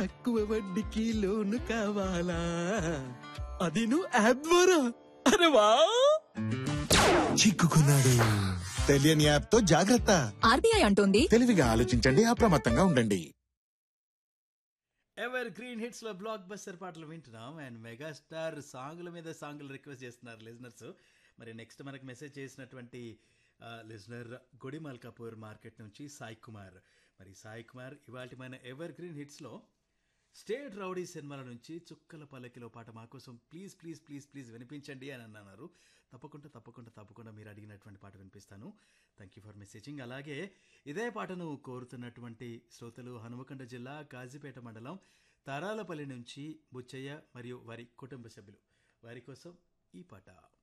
తక్కువ వడ్డీకి లోను కావాలా అది నువ్వు యాప్ ద్వారా అరే వా చిక్కుకున్నాడు తెలియని యాప్ తో జాగ్రత్త ఆర్బీఐ అంటోంది తెలివిగా ఆలోచించండి అప్రమత్తంగా ఉండండి ఎవర్ గ్రీన్ హిట్స్ లో బ్లాక్ బస్టర్ పాటలు వింటున్నాం అండ్ మెగాస్టార్ సాంగుల మీద సాంగులు రిక్వెస్ట్ చేస్తున్నారు లిజనర్స్ మరి నెక్స్ట్ మనకు మెసేజ్ చేసినటువంటి లిజనర్ గొడిమాల్ కపూర్ మార్కెట్ నుంచి సాయి కుమార్ మరి సాయి కుమార్ ఇవాళ మన ఎవర్ గ్రీన్ హిట్స్లో స్టేట్ రౌడీ సినిమాల నుంచి చుక్కల పల్లకిలో పాట మా కోసం ప్లీజ్ ప్లీజ్ ప్లీజ్ ప్లీజ్ వినిపించండి అని అన్నారు తప్పకుండా తప్పకుండా తప్పకుండా మీరు అడిగినటువంటి పాట వినిపిస్తాను థ్యాంక్ యూ ఫర్ మెసేజింగ్ అలాగే ఇదే పాటను కోరుతున్నటువంటి శ్రోతలు హనుమకొండ జిల్లా కాజీపేట మండలం తారాలపల్లి నుంచి బుచ్చయ్య మరియు వారి కుటుంబ సభ్యులు వారి కోసం ఈ పాట